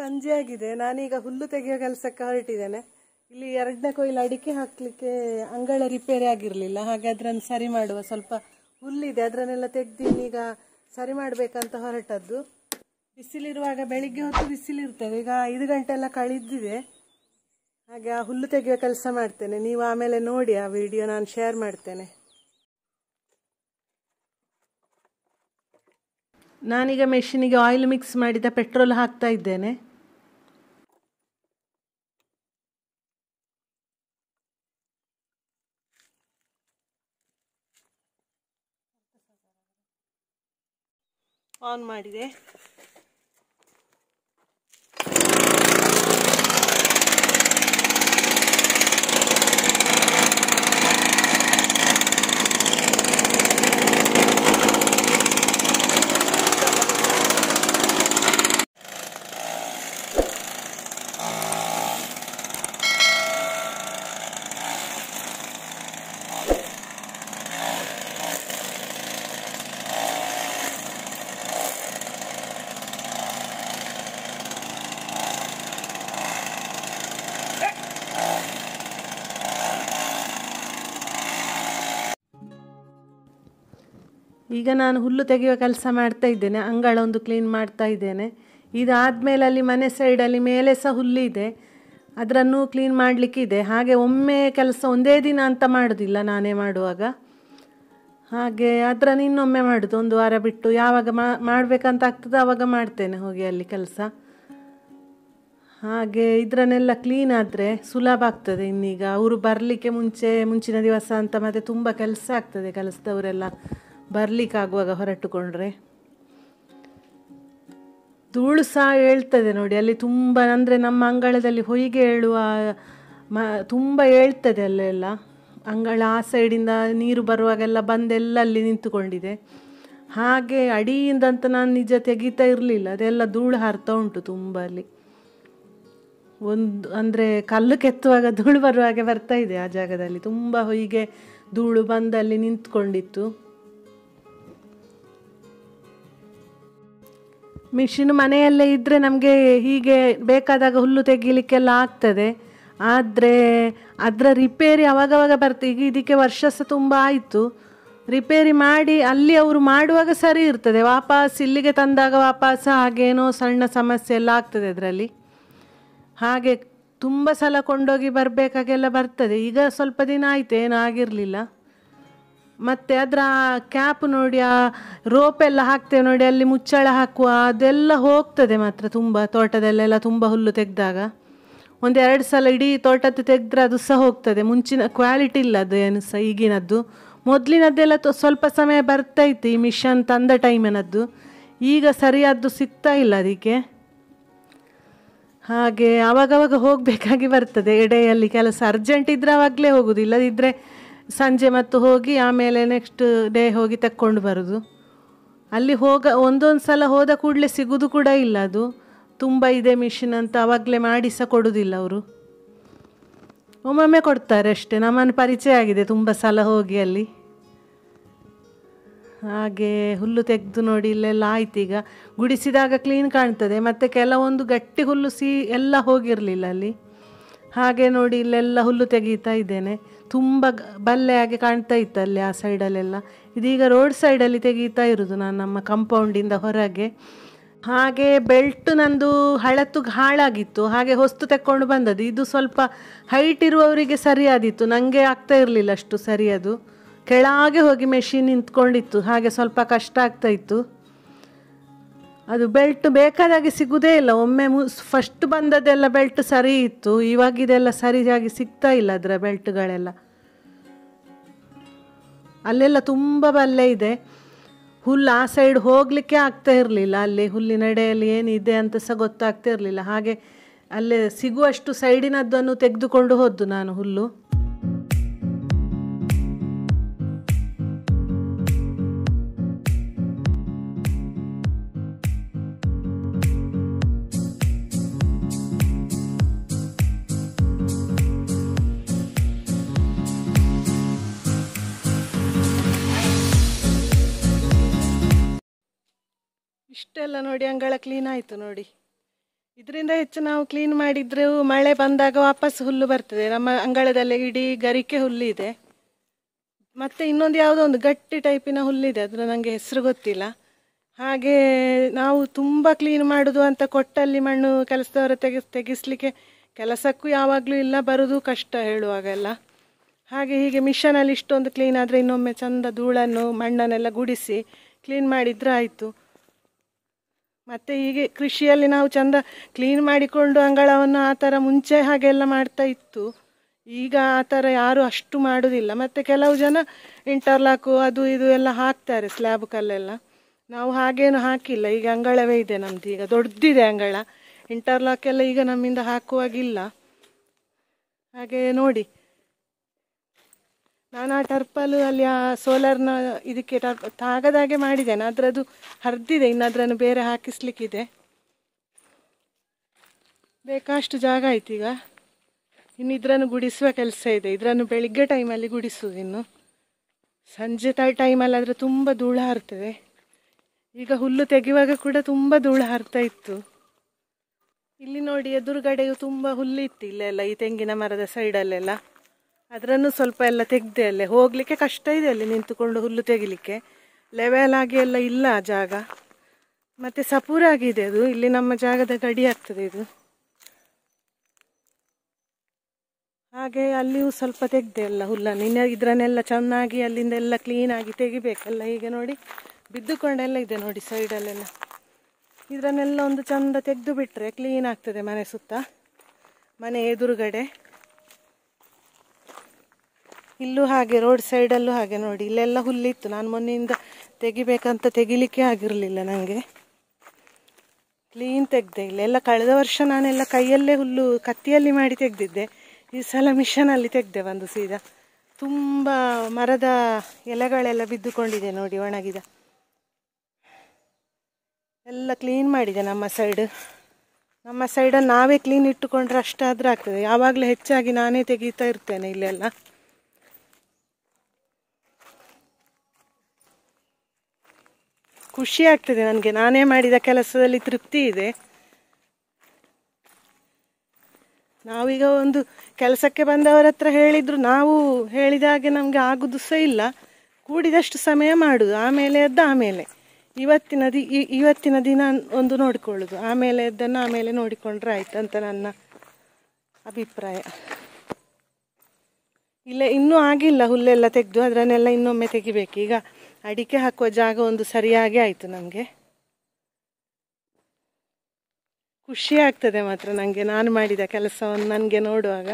ಸಂಜೆ ಆಗಿದೆ ನಾನೀಗ ಹುಲ್ಲು ತೆಗೆಯೋ ಕೆಲಸಕ್ಕೆ ಹೊರಟಿದ್ದೇನೆ ಇಲ್ಲಿ ಎರಡನೇ ಕೊಯ್ಲು ಅಡಿಕೆ ಹಾಕ್ಲಿಕ್ಕೆ ಅಂಗಳ ರಿಪೇರಿ ಆಗಿರಲಿಲ್ಲ ಹಾಗೆ ಅದನ್ನು ಸರಿ ಮಾಡುವ ಸ್ವಲ್ಪ ಹುಲ್ಲಿದೆ ಅದನ್ನೆಲ್ಲ ತೆಗ್ದು ಈಗ ಸರಿ ಮಾಡಬೇಕಂತ ಹೊರಟದ್ದು ಬಿಸಿಲಿರುವಾಗ ಬೆಳಿಗ್ಗೆ ಹೊತ್ತು ಬಿಸಿಲಿರ್ತದೆ ಈಗ ಐದು ಗಂಟೆ ಎಲ್ಲ ಕಳೆದಿದೆ ಹಾಗೆ ಆ ಹುಲ್ಲು ತೆಗೆಯೋ ಕೆಲಸ ಮಾಡ್ತೇನೆ ನೀವು ಆಮೇಲೆ ನೋಡಿ ಆ ವಿಡಿಯೋ ನಾನು ಶೇರ್ ಮಾಡ್ತೇನೆ ನಾನೀಗ ಮೆಷಿನಿಗೆ ಆಯಿಲ್ ಮಿಕ್ಸ್ ಮಾಡಿದ ಪೆಟ್ರೋಲ್ ಹಾಕ್ತಾ ಇದ್ದೇನೆ ಆನ್ ಮಾಡಿದೆ ಈಗ ನಾನು ಹುಲ್ಲು ತೆಗೆಯುವ ಕೆಲಸ ಮಾಡ್ತಾ ಇದ್ದೇನೆ ಅಂಗಳ ಒಂದು ಕ್ಲೀನ್ ಮಾಡ್ತಾ ಇದ್ದೇನೆ ಇದಾದಮೇಲೆ ಅಲ್ಲಿ ಮನೆ ಸೈಡಲ್ಲಿ ಮೇಲೆ ಸಹ ಹುಲ್ಲಿದೆ ಅದನ್ನು ಕ್ಲೀನ್ ಮಾಡಲಿಕ್ಕಿದೆ ಹಾಗೆ ಒಮ್ಮೆ ಕೆಲಸ ಒಂದೇ ದಿನ ಅಂತ ಮಾಡೋದಿಲ್ಲ ನಾನೇ ಮಾಡುವಾಗ ಹಾಗೆ ಅದನ್ನು ಇನ್ನೊಮ್ಮೆ ಮಾಡೋದು ಒಂದು ವಾರ ಬಿಟ್ಟು ಯಾವಾಗ ಮಾಡಬೇಕಂತ ಆಗ್ತದೆ ಆವಾಗ ಮಾಡ್ತೇನೆ ಹೋಗಿ ಅಲ್ಲಿ ಕೆಲಸ ಹಾಗೆ ಇದರನ್ನೆಲ್ಲ ಕ್ಲೀನ್ ಆದರೆ ಸುಲಭ ಆಗ್ತದೆ ಇನ್ನೀಗ ಅವರು ಬರಲಿಕ್ಕೆ ಮುಂಚೆ ಮುಂಚಿನ ದಿವಸ ಅಂತ ಮತ್ತೆ ತುಂಬ ಕೆಲಸ ಆಗ್ತದೆ ಕೆಲಸದವರೆಲ್ಲ ಬರಲಿಕ್ಕಾಗುವಾಗ ಹೊರಟುಕೊಂಡ್ರೆ ಧೂಳು ಸಹ ಹೇಳ್ತದೆ ನೋಡಿ ಅಲ್ಲಿ ತುಂಬ ಅಂದರೆ ನಮ್ಮ ಅಂಗಳದಲ್ಲಿ ಹೊಯ್ಗೆ ಏಳುವ ಮ ತುಂಬ ಹೇಳ್ತದೆ ಅಲ್ಲೆಲ್ಲ ಅಂಗಳ ಆ ಸೈಡಿಂದ ನೀರು ಬರುವಾಗೆಲ್ಲ ಬಂದೆಲ್ಲ ಅಲ್ಲಿ ನಿಂತುಕೊಂಡಿದೆ ಹಾಗೆ ಅಡಿಯಿಂದಂತ ನಾನು ನಿಜ ತೆಗಿತಾ ಇರಲಿಲ್ಲ ಅದೆಲ್ಲ ಧೂಳು ಹಾರ್ತಾ ಉಂಟು ತುಂಬ ಅಲ್ಲಿ ಒಂದು ಅಂದರೆ ಕಲ್ಲು ಕೆತ್ತುವಾಗ ಧೂಳು ಬರುವಾಗೆ ಬರ್ತಾ ಇದೆ ಆ ಜಾಗದಲ್ಲಿ ತುಂಬ ಹೊಯ್ಗೆ ಧೂಳು ಬಂದಲ್ಲಿ ನಿಂತ್ಕೊಂಡಿತ್ತು ಮಿಷಿನ್ ಮನೆಯಲ್ಲೇ ಇದ್ದರೆ ನಮಗೆ ಹೀಗೆ ಬೇಕಾದಾಗ ಹುಲ್ಲು ತೆಗಿಲಿಕ್ಕೆಲ್ಲ ಆಗ್ತದೆ ಆದರೆ ಅದರ ರಿಪೇರಿ ಅವಾಗವಾಗ ಬರ್ತದೆ ಈಗ ಇದಕ್ಕೆ ವರ್ಷ ಸಹ ತುಂಬ ಆಯಿತು ರಿಪೇರಿ ಮಾಡಿ ಅಲ್ಲಿ ಅವರು ಮಾಡುವಾಗ ಸರಿ ಇರ್ತದೆ ವಾಪಸ್ ಇಲ್ಲಿಗೆ ತಂದಾಗ ವಾಪಸ್ ಹಾಗೇನೋ ಸಣ್ಣ ಸಮಸ್ಯೆ ಎಲ್ಲ ಆಗ್ತದೆ ಅದರಲ್ಲಿ ಹಾಗೆ ತುಂಬ ಸಲ ಕೊಂಡೋಗಿ ಬರಬೇಕಾಗೆಲ್ಲ ಬರ್ತದೆ ಈಗ ಸ್ವಲ್ಪ ದಿನ ಆಯಿತು ಏನೂ ಆಗಿರಲಿಲ್ಲ ಮತ್ತು ಅದರ ಕ್ಯಾಪ್ ನೋಡಿ ಆ ರೋಪ್ ಎಲ್ಲ ಹಾಕ್ತೇವೆ ನೋಡಿ ಅಲ್ಲಿ ಮುಚ್ಚಳ ಹಾಕುವ ಅದೆಲ್ಲ ಹೋಗ್ತದೆ ಮಾತ್ರ ತುಂಬ ತೋಟದಲ್ಲೆಲ್ಲ ತುಂಬ ಹುಲ್ಲು ತೆಗೆದಾಗ ಒಂದು ಎರಡು ಸಲ ಇಡೀ ತೋಟದ್ದು ತೆಗೆದ್ರೆ ಅದು ಸಹ ಹೋಗ್ತದೆ ಮುಂಚಿನ ಕ್ವಾಲಿಟಿ ಇಲ್ಲ ಅದು ಏನು ಸಹ ಈಗಿನದ್ದು ಮೊದಲಿನದ್ದೆಲ್ಲ ಸ್ವಲ್ಪ ಸಮಯ ಬರ್ತೈತಿ ಈ ಮಿಷನ್ ತಂದ ಟೈಮಿನದ್ದು ಈಗ ಸರಿಯಾದ್ದು ಸಿಗ್ತಾ ಇಲ್ಲ ಅದಕ್ಕೆ ಹಾಗೆ ಆವಾಗವಾಗ ಹೋಗಬೇಕಾಗಿ ಬರ್ತದೆ ಎಡೆಯಲ್ಲಿ ಕೆಲಸ ಅರ್ಜೆಂಟ್ ಇದ್ದರೆ ಆವಾಗಲೇ ಹೋಗೋದು ಇಲ್ಲದಿದ್ದರೆ ಸಂಜೆ ಮತ್ತು ಹೋಗಿ ಆಮೇಲೆ ನೆಕ್ಸ್ಟ್ ಡೇ ಹೋಗಿ ತಕ್ಕೊಂಡು ಬರೋದು ಅಲ್ಲಿ ಹೋಗ ಒಂದೊಂದು ಸಲ ಹೋದ ಕೂಡಲೇ ಸಿಗೋದು ಕೂಡ ಇಲ್ಲ ಅದು ತುಂಬ ಇದೆ ಮಿಷಿನ್ ಅಂತ ಆವಾಗಲೇ ಮಾಡಿ ಸಹ ಕೊಡೋದಿಲ್ಲ ಅವರು ಒಮ್ಮೊಮ್ಮೆ ಕೊಡ್ತಾರೆ ಅಷ್ಟೇ ನಮ್ಮನ್ನು ಪರಿಚಯ ಆಗಿದೆ ತುಂಬ ಸಲ ಹೋಗಿ ಅಲ್ಲಿ ಹಾಗೆ ಹುಲ್ಲು ತೆಗೆದು ನೋಡಿ ಇಲ್ಲೆಲ್ಲ ಆಯ್ತು ಈಗ ಗುಡಿಸಿದಾಗ ಕ್ಲೀನ್ ಕಾಣ್ತದೆ ಮತ್ತು ಕೆಲವೊಂದು ಗಟ್ಟಿ ಹುಲ್ಲು ಸಿ ಎಲ್ಲ ಹೋಗಿರಲಿಲ್ಲ ಅಲ್ಲಿ ಹಾಗೆ ನೋಡಿ ಇಲ್ಲೆಲ್ಲ ಹುಲ್ಲು ತೆಗೀತಾ ಇದ್ದೇನೆ ತುಂಬ ಬಲ್ಲೆಯಾಗಿ ಕಾಣ್ತಾ ಇತ್ತು ಅಲ್ಲಿ ಆ ಸೈಡಲ್ಲೆಲ್ಲ ಇದೀಗ ರೋಡ್ ಸೈಡಲ್ಲಿ ತೆಗೀತಾ ಇರೋದು ನಾನು ನಮ್ಮ ಕಂಪೌಂಡಿಂದ ಹೊರಗೆ ಹಾಗೆ ಬೆಲ್ಟ್ ನಂದು ಹಳತ್ತು ಹಾಳಾಗಿತ್ತು ಹಾಗೆ ಹೊಸ್ತು ತೆಕ್ಕೊಂಡು ಬಂದದ್ದು ಇದು ಸ್ವಲ್ಪ ಹೈಟ್ ಇರುವವರಿಗೆ ಸರಿಯಾದಿತ್ತು ನನಗೆ ಆಗ್ತಾ ಇರಲಿಲ್ಲ ಅಷ್ಟು ಸರಿಯದು ಕೆಳಗೆ ಹೋಗಿ ಮೆಷಿನ್ ನಿಂತ್ಕೊಂಡಿತ್ತು ಹಾಗೆ ಸ್ವಲ್ಪ ಕಷ್ಟ ಆಗ್ತಾ ಇತ್ತು ಅದು ಬೆಲ್ಟ್ ಬೇಕಾದಾಗೆ ಸಿಗುವುದೇ ಇಲ್ಲ ಒಮ್ಮೆ ಮು ಫಸ್ಟ್ ಬಂದದ್ದೆಲ್ಲ ಬೆಲ್ಟ್ ಸರಿ ಇತ್ತು ಇವಾಗಿದೆಲ್ಲ ಸರಿಯಾಗಿ ಸಿಗ್ತಾ ಇಲ್ಲ ಅದರ ಬೆಲ್ಟ್ಗಳೆಲ್ಲ ಅಲ್ಲೆಲ್ಲ ತುಂಬ ಬಲ್ಲೆ ಇದೆ ಹುಲ್ಲು ಆ ಸೈಡ್ ಹೋಗಲಿಕ್ಕೆ ಆಗ್ತಾ ಇರಲಿಲ್ಲ ಅಲ್ಲಿ ಹುಲ್ಲಿನ ಎಡೆಯಲ್ಲಿ ಏನಿದೆ ಅಂತ ಸಹ ಗೊತ್ತಾಗ್ತಾ ಇರಲಿಲ್ಲ ಹಾಗೆ ಅಲ್ಲೇ ಸಿಗುವಷ್ಟು ಸೈಡಿನದ್ದನ್ನು ತೆಗೆದುಕೊಂಡು ಹೋದ್ದು ನಾನು ಹುಲ್ಲು ಇಷ್ಟೆಲ್ಲ ನೋಡಿ ಅಂಗಳ ಕ್ಲೀನ್ ಆಯಿತು ನೋಡಿ ಇದರಿಂದ ಹೆಚ್ಚು ನಾವು ಕ್ಲೀನ್ ಮಾಡಿದ್ರೆ ಮಳೆ ಬಂದಾಗ ವಾಪಸ್ ಹುಲ್ಲು ಬರ್ತದೆ ನಮ್ಮ ಅಂಗಳದಲ್ಲಿ ಇಡೀ ಗರಿಕೆ ಹುಲ್ಲಿದೆ ಮತ್ತೆ ಇನ್ನೊಂದು ಯಾವುದೋ ಒಂದು ಗಟ್ಟಿ ಟೈಪಿನ ಹುಲ್ಲಿದೆ ಅದರ ನನಗೆ ಹೆಸರು ಗೊತ್ತಿಲ್ಲ ಹಾಗೆ ನಾವು ತುಂಬ ಕ್ಲೀನ್ ಮಾಡೋದು ಅಂತ ಕೊಟ್ಟಲ್ಲಿ ಮಣ್ಣು ಕೆಲಸದವರ ತೆಗೆಸ್ ತೆಗಿಸ್ಲಿಕ್ಕೆ ಕೆಲಸಕ್ಕೂ ಯಾವಾಗಲೂ ಇಲ್ಲ ಬರೋದು ಕಷ್ಟ ಹೇಳುವಾಗೆಲ್ಲ ಹಾಗೆ ಹೀಗೆ ಮಿಷನಲ್ಲಿ ಇಷ್ಟೊಂದು ಕ್ಲೀನ್ ಆದರೆ ಇನ್ನೊಮ್ಮೆ ಚಂದ ಧೂಳನ್ನು ಮಣ್ಣನ್ನೆಲ್ಲ ಗುಡಿಸಿ ಕ್ಲೀನ್ ಮಾಡಿದ್ರೆ ಆಯಿತು ಮತ್ತು ಹೀಗೆ ಕೃಷಿಯಲ್ಲಿ ನಾವು ಚಂದ ಕ್ಲೀನ್ ಮಾಡಿಕೊಂಡು ಅಂಗಳವನ್ನು ಆ ಥರ ಮುಂಚೆ ಹಾಗೆಲ್ಲ ಮಾಡ್ತಾ ಇತ್ತು ಈಗ ಆ ಥರ ಯಾರು ಅಷ್ಟು ಮಾಡೋದಿಲ್ಲ ಮತ್ತು ಕೆಲವು ಜನ ಇಂಟರ್ಲಾಕು ಅದು ಇದು ಎಲ್ಲ ಹಾಕ್ತಾರೆ ಸ್ಲ್ಯಾಬ್ ಕಲ್ಲೆಲ್ಲ ನಾವು ಹಾಗೇನು ಹಾಕಿಲ್ಲ ಈಗ ಅಂಗಳವೇ ಇದೆ ನಮ್ಮದು ಈಗ ದೊಡ್ಡದಿದೆ ಅಂಗಳ ಇಂಟರ್ಲಾಕ್ ಎಲ್ಲ ಈಗ ನಮ್ಮಿಂದ ಹಾಕುವಾಗಿಲ್ಲ ಹಾಗೆ ನೋಡಿ ನಾನು ಆ ಟರ್ಪಲು ಅಲ್ಲಿ ಆ ಸೋಲಾರ್ನ ಇದಕ್ಕೆ ಟರ್ಪ್ ತಾಗದಾಗೆ ಮಾಡಿದ್ದೇನೆ ಅದರದ್ದು ಹರಿದಿದೆ ಇನ್ನು ಅದನ್ನು ಬೇರೆ ಹಾಕಿಸ್ಲಿಕ್ಕಿದೆ ಬೇಕಷ್ಟು ಜಾಗ ಆಯ್ತು ಈಗ ಇನ್ನು ಇದನ್ನು ಗುಡಿಸುವ ಕೆಲಸ ಇದೆ ಇದನ್ನು ಬೆಳಿಗ್ಗೆ ಟೈಮಲ್ಲಿ ಗುಡಿಸುವುದು ಇನ್ನು ಸಂಜೆ ತ ಟೈಮಲ್ಲಿ ಆದರೆ ತುಂಬ ಧೂಳು ಹಾರ್ತದೆ ಈಗ ಹುಲ್ಲು ತೆಗೆಯುವಾಗ ಕೂಡ ತುಂಬ ಧೂಳು ಹಾರ್ತಾ ಇತ್ತು ಇಲ್ಲಿ ನೋಡಿ ಎದುರುಗಡೆಯು ತುಂಬ ಹುಲ್ಲಿತ್ತು ಇಲ್ಲೆಲ್ಲ ಈ ತೆಂಗಿನ ಮರದ ಸೈಡಲ್ಲೆಲ್ಲ ಅದರನ್ನು ಸ್ವಲ್ಪ ಎಲ್ಲ ತೆಗ್ದೆ ಅಲ್ಲೇ ಹೋಗಲಿಕ್ಕೆ ಕಷ್ಟ ಇದೆ ಅಲ್ಲಿ ನಿಂತುಕೊಂಡು ಹುಲ್ಲು ತೆಗಿಲಿಕ್ಕೆ ಲೆವೆಲ್ ಆಗಿ ಎಲ್ಲ ಇಲ್ಲ ಆ ಜಾಗ ಮತ್ತು ಸಪೂರಾಗಿದೆ ಅದು ಇಲ್ಲಿ ನಮ್ಮ ಜಾಗದ ಗಡಿ ಆಗ್ತದೆ ಇದು ಹಾಗೆ ಅಲ್ಲಿಯೂ ಸ್ವಲ್ಪ ತೆಗ್ದೆ ಎಲ್ಲ ಹುಲ್ಲನ್ನು ಇನ್ನು ಇದರನ್ನೆಲ್ಲ ಚೆನ್ನಾಗಿ ಅಲ್ಲಿಂದ ಎಲ್ಲ ಕ್ಲೀನಾಗಿ ತೆಗಿಬೇಕಲ್ಲ ಹೀಗೆ ನೋಡಿ ಬಿದ್ದುಕೊಂಡೆಲ್ಲ ಇದೆ ನೋಡಿ ಸೈಡಲ್ಲೆಲ್ಲ ಇದರನ್ನೆಲ್ಲ ಒಂದು ಚಂದ ತೆಗೆದು ಬಿಟ್ಟರೆ ಕ್ಲೀನ್ ಆಗ್ತದೆ ಮನೆ ಸುತ್ತ ಮನೆ ಎದುರುಗಡೆ ಇಲ್ಲೂ ಹಾಗೆ ರೋಡ್ ಸೈಡಲ್ಲೂ ಹಾಗೆ ನೋಡಿ ಇಲ್ಲೆಲ್ಲ ಹುಲ್ಲಿತ್ತು ನಾನು ಮೊನ್ನೆಯಿಂದ ತೆಗಿಬೇಕಂತ ತೆಗಿಲಿಕ್ಕೆ ಆಗಿರಲಿಲ್ಲ ನನಗೆ ಕ್ಲೀನ್ ತೆಗೆದೆ ಇಲ್ಲೆಲ್ಲ ಕಳೆದ ವರ್ಷ ನಾನೆಲ್ಲ ಕೈಯಲ್ಲೇ ಹುಲ್ಲು ಕತ್ತಿಯಲ್ಲಿ ಮಾಡಿ ತೆಗೆದಿದ್ದೆ ಈ ಸಲ ಮಿಷನಲ್ಲಿ ತೆಗೆದೆ ಒಂದು ಸೀದಾ ತುಂಬ ಮರದ ಎಲೆಗಳೆಲ್ಲ ಬಿದ್ದುಕೊಂಡಿದೆ ನೋಡಿ ಒಣಗಿದ ಎಲ್ಲ ಕ್ಲೀನ್ ಮಾಡಿದೆ ನಮ್ಮ ಸೈಡ್ ನಮ್ಮ ಸೈಡನ್ನು ನಾವೇ ಕ್ಲೀನ್ ಇಟ್ಟುಕೊಂಡ್ರೆ ಅಷ್ಟಾದರೂ ಆಗ್ತದೆ ಯಾವಾಗಲೂ ಹೆಚ್ಚಾಗಿ ನಾನೇ ತೆಗೀತಾ ಇರ್ತೇನೆ ಇಲ್ಲೆಲ್ಲ ಖುಷಿ ಆಗ್ತದೆ ನನಗೆ ನಾನೇ ಮಾಡಿದ ಕೆಲಸದಲ್ಲಿ ತೃಪ್ತಿ ಇದೆ ನಾವೀಗ ಒಂದು ಕೆಲಸಕ್ಕೆ ಬಂದವರ ಹತ್ರ ಹೇಳಿದ್ರು ನಾವು ಹೇಳಿದ ಹಾಗೆ ನಮಗೆ ಆಗುದು ಸಹ ಇಲ್ಲ ಕೂಡಿದಷ್ಟು ಸಮಯ ಮಾಡುದು ಆಮೇಲೆ ಎದ್ದ ಆಮೇಲೆ ಇವತ್ತಿನ ದಿ ಇ- ಇವತ್ತಿನ ದಿನ ಒಂದು ನೋಡಿಕೊಳ್ಳುದು ಆಮೇಲೆ ಎದ್ದನ್ನು ಆಮೇಲೆ ನೋಡಿಕೊಂಡ್ರೆ ಆಯ್ತು ಅಂತ ನನ್ನ ಅಭಿಪ್ರಾಯ ಇಲ್ಲ ಇನ್ನೂ ಆಗಿಲ್ಲ ಹುಲ್ಲೆಲ್ಲ ತೆಗೆದು ಅದನ್ನೆಲ್ಲ ಇನ್ನೊಮ್ಮೆ ತೆಗಿಬೇಕು ಈಗ ಅಡಿಕೆ ಹಾಕುವ ಜಾಗ ಒಂದು ಸರಿಯಾಗಿ ಆಯಿತು ನಮಗೆ ಖುಷಿ ಆಗ್ತದೆ ಮಾತ್ರ ನನಗೆ ನಾನು ಮಾಡಿದ ಕೆಲಸವನ್ನು ನನಗೆ ನೋಡುವಾಗ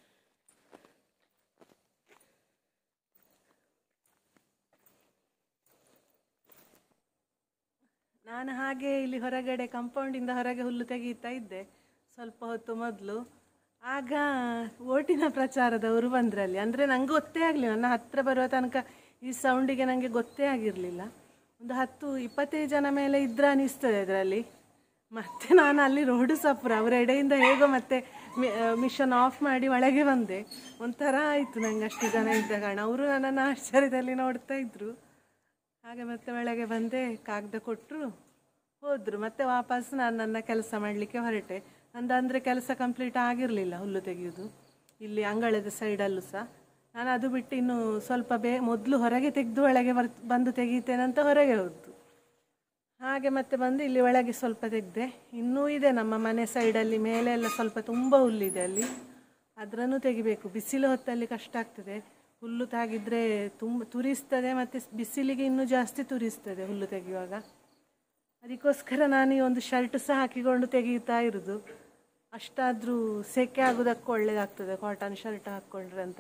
ನಾನು ಹಾಗೆ ಇಲ್ಲಿ ಹೊರಗಡೆ ಕಾಂಪೌಂಡಿಂದ ಹೊರಗೆ ಹುಲ್ಲು ತೆಗೀತಾ ಇದ್ದೆ ಸ್ವಲ್ಪ ಹೊತ್ತು ಮೊದಲು ಆಗ ಓಟಿನ ಪ್ರಚಾರದವರು ಬಂದ್ರಲ್ಲಿ ಅಂದರೆ ನಂಗೆ ಗೊತ್ತೇ ಆಗಲಿಲ್ಲ ನನ್ನ ಹತ್ರ ಬರುವ ತನಕ ಈ ಸೌಂಡಿಗೆ ನನಗೆ ಗೊತ್ತೇ ಆಗಿರಲಿಲ್ಲ ಒಂದು ಹತ್ತು ಇಪ್ಪತ್ತೈದು ಜನ ಮೇಲೆ ಇದ್ರೆ ಅನಿಸ್ತದೆ ಅದರಲ್ಲಿ ಮತ್ತೆ ನಾನು ಅಲ್ಲಿ ರೋಡು ಸಪುರ ಅವರ ಎಡೆಯಿಂದ ಹೇಗೋ ಮತ್ತೆ ಮಿಷನ್ ಆಫ್ ಮಾಡಿ ಒಳಗೆ ಬಂದೆ ಒಂಥರ ಆಯಿತು ನಂಗೆ ಅಷ್ಟು ಜನ ಇದ್ದ ಕಾರಣ ಅವರು ನನ್ನನ್ನು ಆಶ್ಚರ್ಯದಲ್ಲಿ ನೋಡ್ತಾ ಇದ್ರು ಹಾಗೆ ಮತ್ತೆ ಒಳಗೆ ಬಂದೆ ಕಾಗದ ಕೊಟ್ಟರು ಹೋದರು ಮತ್ತೆ ವಾಪಸ್ ನಾನು ನನ್ನ ಕೆಲಸ ಮಾಡಲಿಕ್ಕೆ ಹೊರಟೆ ನಂದು ಅಂದರೆ ಕೆಲಸ ಕಂಪ್ಲೀಟ್ ಆಗಿರಲಿಲ್ಲ ಹುಲ್ಲು ತೆಗೆಯೋದು ಇಲ್ಲಿ ಅಂಗಳದ ಸೈಡಲ್ಲೂ ಸಹ ನಾನು ಅದು ಬಿಟ್ಟು ಇನ್ನು ಸ್ವಲ್ಪ ಬೇ ಮೊದಲು ಹೊರಗೆ ತೆಗೆದು ಒಳಗೆ ಬರ್ ಬಂದು ತೆಗೀತೇನೆ ಅಂತ ಹೊರಗೆ ಹೋದ್ದು ಹಾಗೆ ಮತ್ತೆ ಬಂದು ಇಲ್ಲಿ ಒಳಗೆ ಸ್ವಲ್ಪ ತೆಗೆದೆ ಇನ್ನೂ ಇದೆ ನಮ್ಮ ಮನೆ ಸೈಡಲ್ಲಿ ಮೇಲೆ ಎಲ್ಲ ಸ್ವಲ್ಪ ತುಂಬ ಹುಲ್ಲಿದೆ ಅಲ್ಲಿ ಅದರನ್ನು ತೆಗಿಬೇಕು ಬಿಸಿಲು ಹೊತ್ತಲ್ಲಿ ಕಷ್ಟ ಆಗ್ತದೆ ಹುಲ್ಲು ತಾಗಿದ್ರೆ ತುಂಬ ತುರಿಸ್ತದೆ ಮತ್ತು ಬಿಸಿಲಿಗೆ ಇನ್ನೂ ಜಾಸ್ತಿ ತುರಿಸ್ತದೆ ಹುಲ್ಲು ತೆಗೆಯುವಾಗ ಅದಕ್ಕೋಸ್ಕರ ನಾನು ಈ ಒಂದು ಶರ್ಟ್ ಸಹ ಹಾಕಿಕೊಂಡು ತೆಗೀತಾ ಇರೋದು ಅಷ್ಟಾದರೂ ಸೆಕೆ ಆಗೋದಕ್ಕೆ ಒಳ್ಳೇದಾಗ್ತದೆ ಕಾಟನ್ ಶರ್ಟ್ ಹಾಕ್ಕೊಂಡ್ರೆ ಅಂತ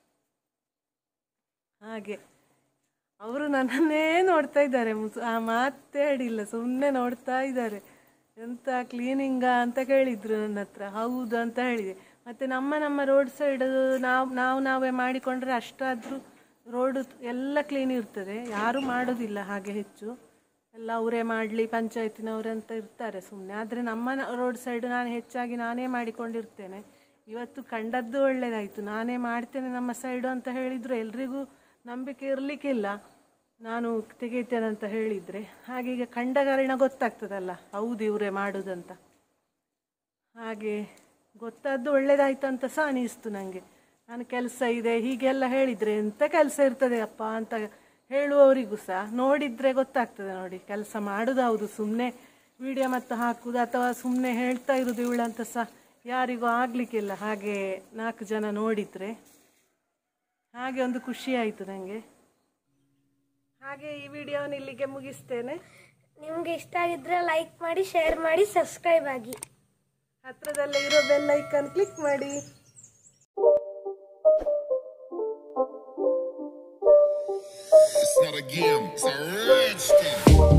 ಹಾಗೆ ಅವರು ನನ್ನನ್ನೇ ನೋಡ್ತಾ ಇದ್ದಾರೆ ಮುಸು- ಆ ಮಾತೇ ಆಡಿಲ್ಲ ಸುಮ್ಮನೆ ನೋಡ್ತಾ ಇದ್ದಾರೆ ಎಂತ ಕ್ಲೀನಿಂಗ ಅಂತ ಕೇಳಿದ್ರು ನನ್ನ ಹತ್ರ ಹೌದು ಅಂತ ಹೇಳಿದೆ ಮತ್ತು ನಮ್ಮ ನಮ್ಮ ರೋಡ್ ಸೈಡ್ ನಾವು ನಾವು ನಾವೇ ಮಾಡಿಕೊಂಡ್ರೆ ಅಷ್ಟಾದರೂ ರೋಡು ಎಲ್ಲ ಕ್ಲೀನ್ ಇರ್ತದೆ ಯಾರೂ ಮಾಡೋದಿಲ್ಲ ಹಾಗೆ ಹೆಚ್ಚು ಎಲ್ಲ ಅವರೇ ಮಾಡಲಿ ಪಂಚಾಯತಿನವರು ಅಂತ ಇರ್ತಾರೆ ಸುಮ್ಮನೆ ಆದರೆ ನಮ್ಮ ರೋಡ್ ಸೈಡ್ ನಾನು ಹೆಚ್ಚಾಗಿ ನಾನೇ ಮಾಡಿಕೊಂಡಿರ್ತೇನೆ ಇವತ್ತು ಕಂಡದ್ದು ಒಳ್ಳೆಯದಾಯಿತು ನಾನೇ ಮಾಡ್ತೇನೆ ನಮ್ಮ ಸೈಡು ಅಂತ ಹೇಳಿದ್ರು ಎಲ್ರಿಗೂ ನಂಬಿಕೆ ಇರಲಿಕ್ಕಿಲ್ಲ ನಾನು ತೆಗಿತೇನೆ ಅಂತ ಹೇಳಿದರೆ ಹಾಗೆ ಈಗ ಕಂಡ ಕಾರಣ ಗೊತ್ತಾಗ್ತದಲ್ಲ ಹೌದು ಇವರೇ ಮಾಡೋದಂತ ಹಾಗೆ ಗೊತ್ತಾದ್ದು ಒಳ್ಳೇದಾಯ್ತು ಅಂತ ಸಹ ಅನಿಸ್ತು ನನಗೆ ನಾನು ಕೆಲಸ ಇದೆ ಹೀಗೆಲ್ಲ ಹೇಳಿದರೆ ಎಂತ ಕೆಲಸ ಇರ್ತದೆ ಅಪ್ಪ ಅಂತ ಹೇಳುವವರಿಗೂ ಸಹ ನೋಡಿದರೆ ಗೊತ್ತಾಗ್ತದೆ ನೋಡಿ ಕೆಲಸ ಮಾಡೋದು ಹೌದು ಸುಮ್ಮನೆ ವಿಡಿಯೋ ಮತ್ತು ಹಾಕುವುದು ಅಥವಾ ಸುಮ್ಮನೆ ಹೇಳ್ತಾ ಇರೋದು ಇವಳಂತ ಸಹ ಯಾರಿಗೂ ಆಗಲಿಕ್ಕಿಲ್ಲ ಹಾಗೆ ನಾಲ್ಕು ಜನ ನೋಡಿದರೆ ಹಾಗೆ ಒಂದು ಖುಷಿ ಆಯಿತು ನನಗೆ ಹಾಗೆ ಈ ವಿಡಿಯೋನ ಇಲ್ಲಿಗೆ ಮುಗಿಸ್ತೇನೆ ನಿಮ್ಗೆ ಇಷ್ಟ ಆಗಿದ್ರೆ ಲೈಕ್ ಮಾಡಿ ಶೇರ್ ಮಾಡಿ ಸಬ್ಸ್ಕ್ರೈಬ್ ಆಗಿ ಹತ್ರದಲ್ಲೇ ಇರೋ ಬೆಲ್ ಐಕನ್ ಕ್ಲಿಕ್ ಮಾಡಿ It's not a game, it's a rich thing.